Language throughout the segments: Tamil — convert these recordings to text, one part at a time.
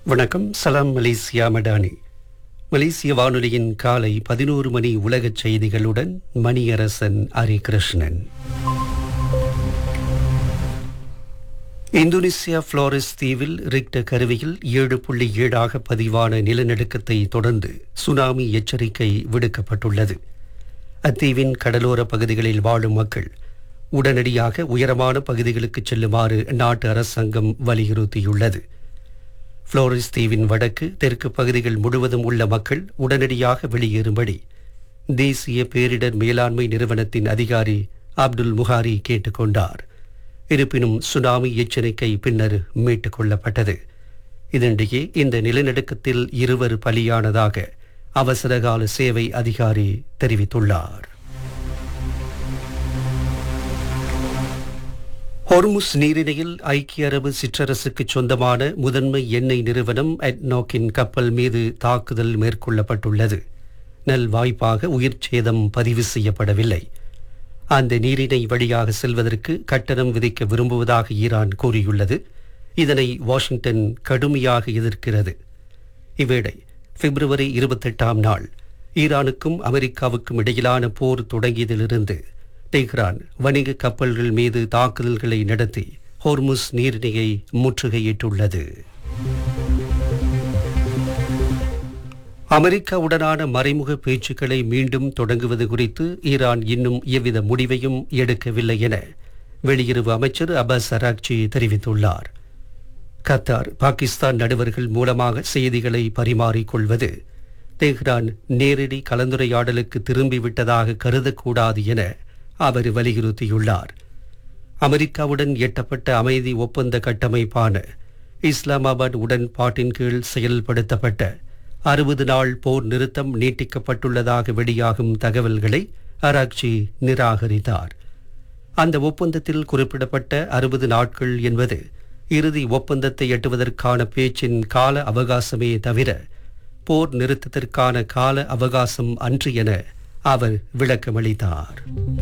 வணக்கம் சலாம் மலேசியா மடானி மலேசிய வானொலியின் காலை பதினோரு மணி உலகச் செய்திகளுடன் மணியரசன் ஹரிகிருஷ்ணன் இந்தோனேசியா புளோரிஸ் தீவில் ரிக்டர் கருவியில் ஏழு புள்ளி ஏழாக பதிவான நிலநடுக்கத்தை தொடர்ந்து சுனாமி எச்சரிக்கை விடுக்கப்பட்டுள்ளது அத்தீவின் கடலோர பகுதிகளில் வாழும் மக்கள் உடனடியாக உயரமான பகுதிகளுக்கு செல்லுமாறு நாட்டு அரசாங்கம் வலியுறுத்தியுள்ளது புளோரிஸ் தீவின் வடக்கு தெற்கு பகுதிகள் முழுவதும் உள்ள மக்கள் உடனடியாக வெளியேறும்படி தேசிய பேரிடர் மேலாண்மை நிறுவனத்தின் அதிகாரி அப்துல் முகாரி கேட்டுக்கொண்டார் இருப்பினும் சுனாமி எச்சரிக்கை பின்னர் மீட்டுக் கொள்ளப்பட்டது இதனிடையே இந்த நிலநடுக்கத்தில் இருவர் பலியானதாக அவசரகால சேவை அதிகாரி தெரிவித்துள்ளார் ஹொர்முஸ் நீரிணையில் ஐக்கிய அரபு சிற்றரசுக்கு சொந்தமான முதன்மை எண்ணெய் நிறுவனம் அட்னோக்கின் கப்பல் மீது தாக்குதல் மேற்கொள்ளப்பட்டுள்ளது நல் வாய்ப்பாக உயிர் சேதம் பதிவு செய்யப்படவில்லை அந்த நீரிணை வழியாக செல்வதற்கு கட்டணம் விதிக்க விரும்புவதாக ஈரான் கூறியுள்ளது இதனை வாஷிங்டன் கடுமையாக எதிர்க்கிறது இவ்வேளை பிப்ரவரி இருபத்தெட்டாம் நாள் ஈரானுக்கும் அமெரிக்காவுக்கும் இடையிலான போர் தொடங்கியதிலிருந்து டெஹ்ரான் வணிக கப்பல்கள் மீது தாக்குதல்களை நடத்தி ஹோர்முஸ் நீரிணையை முற்றுகையிட்டுள்ளது அமெரிக்காவுடனான மறைமுக பேச்சுக்களை மீண்டும் தொடங்குவது குறித்து ஈரான் இன்னும் எவ்வித முடிவையும் எடுக்கவில்லை என வெளியுறவு அமைச்சர் அபாஸ் அராக்சி தெரிவித்துள்ளார் கத்தார் பாகிஸ்தான் நடுவர்கள் மூலமாக செய்திகளை பரிமாறிக்கொள்வது தெஹ்ரான் நேரடி கலந்துரையாடலுக்கு திரும்பிவிட்டதாக கருதக்கூடாது என அவர் வலியுறுத்தியுள்ளார் அமெரிக்காவுடன் எட்டப்பட்ட அமைதி ஒப்பந்த கட்டமைப்பான இஸ்லாமாபாத் உடன்பாட்டின் கீழ் செயல்படுத்தப்பட்ட அறுபது நாள் போர் நிறுத்தம் நீட்டிக்கப்பட்டுள்ளதாக வெளியாகும் தகவல்களை அராக்சி நிராகரித்தார் அந்த ஒப்பந்தத்தில் குறிப்பிடப்பட்ட அறுபது நாட்கள் என்பது இறுதி ஒப்பந்தத்தை எட்டுவதற்கான பேச்சின் கால அவகாசமே தவிர போர் நிறுத்தத்திற்கான கால அவகாசம் அன்று என அவர் விளக்கமளித்தார்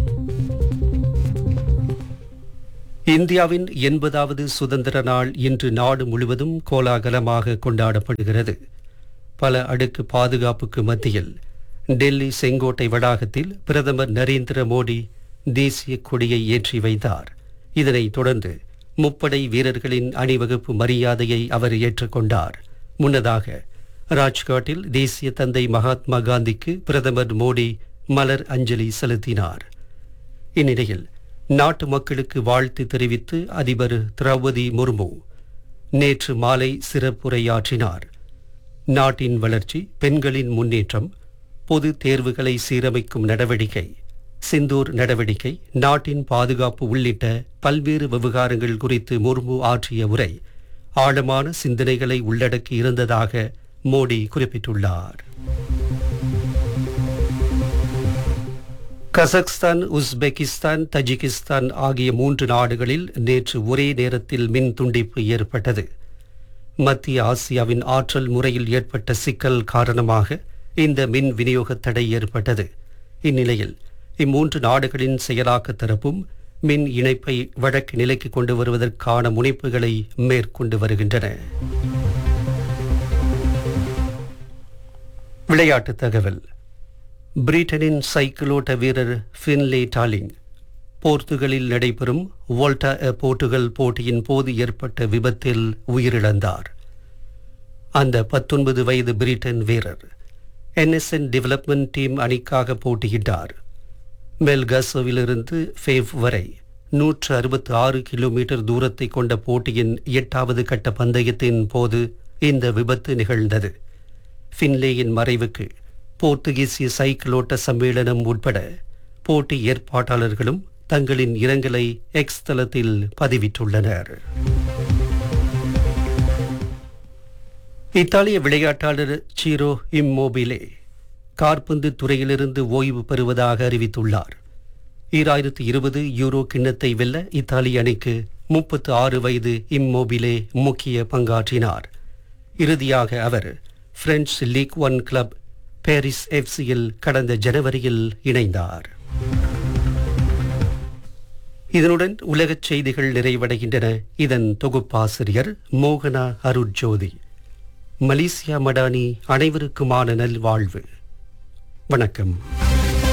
இந்தியாவின் எண்பதாவது சுதந்திர நாள் இன்று நாடு முழுவதும் கோலாகலமாக கொண்டாடப்படுகிறது பல அடுக்கு பாதுகாப்புக்கு மத்தியில் டெல்லி செங்கோட்டை வளாகத்தில் பிரதமர் நரேந்திர மோடி தேசிய கொடியை ஏற்றி வைத்தார் இதனைத் தொடர்ந்து முப்படை வீரர்களின் அணிவகுப்பு மரியாதையை அவர் ஏற்றுக்கொண்டார் முன்னதாக ராஜ்காட்டில் தேசிய தந்தை மகாத்மா காந்திக்கு பிரதமர் மோடி மலர் அஞ்சலி செலுத்தினார் இந்நிலையில் நாட்டு மக்களுக்கு வாழ்த்து தெரிவித்து அதிபர் திரௌபதி முர்மு நேற்று மாலை சிறப்புரையாற்றினார் நாட்டின் வளர்ச்சி பெண்களின் முன்னேற்றம் பொது தேர்வுகளை சீரமைக்கும் நடவடிக்கை சிந்தூர் நடவடிக்கை நாட்டின் பாதுகாப்பு உள்ளிட்ட பல்வேறு விவகாரங்கள் குறித்து முர்மு ஆற்றிய உரை ஆழமான சிந்தனைகளை உள்ளடக்கி இருந்ததாக மோடி குறிப்பிட்டுள்ளார் கசக்ஸ்தான் உஸ்பெகிஸ்தான் தஜிகிஸ்தான் ஆகிய மூன்று நாடுகளில் நேற்று ஒரே நேரத்தில் மின் துண்டிப்பு ஏற்பட்டது மத்திய ஆசியாவின் ஆற்றல் முறையில் ஏற்பட்ட சிக்கல் காரணமாக இந்த மின் விநியோக தடை ஏற்பட்டது இந்நிலையில் இம்மூன்று நாடுகளின் செயலாக்க தரப்பும் மின் இணைப்பை வழக்கு நிலைக்கு கொண்டு வருவதற்கான முனைப்புகளை மேற்கொண்டு வருகின்றன விளையாட்டுத் தகவல் பிரிட்டனின் சைக்கிளோட்ட வீரர் ஃபின்லே டாலிங் போர்த்துகலில் நடைபெறும் வோல்டா போர்ட்டுகல் போட்டியின் போது ஏற்பட்ட விபத்தில் உயிரிழந்தார் அந்த பத்தொன்பது வயது பிரிட்டன் வீரர் என்எஸ்என் டெவலப்மெண்ட் டீம் அணிக்காக போட்டியிட்டார் மெல்கசோவிலிருந்து ஃபேவ் வரை நூற்று அறுபத்தி ஆறு கிலோமீட்டர் தூரத்தை கொண்ட போட்டியின் எட்டாவது கட்ட பந்தயத்தின் போது இந்த விபத்து நிகழ்ந்தது ஃபின்லேயின் மறைவுக்கு போர்த்துகீசிய சைக்கிளோட்ட சம்மேளனம் உட்பட போட்டி ஏற்பாட்டாளர்களும் தங்களின் இரங்கலை எக்ஸ் தளத்தில் பதிவிட்டுள்ளனர் இத்தாலிய விளையாட்டாளர் சீரோ இம்மோபிலே கார்பந்து துறையிலிருந்து ஓய்வு பெறுவதாக அறிவித்துள்ளார் ஈராயிரத்தி இருபது யூரோ கிண்ணத்தை வெல்ல இத்தாலிய அணிக்கு முப்பத்து ஆறு வயது இம்மோபிலே முக்கிய பங்காற்றினார் இறுதியாக அவர் French league one club Paris எஃப்சியில் கடந்த ஜனவரியில் இணைந்தார் இதனுடன் உலகச் செய்திகள் நிறைவடைகின்றன இதன் தொகுப்பாசிரியர் மோகனா அருட்ஜோதி மலேசியா மடானி அனைவருக்குமான நல்வாழ்வு வணக்கம்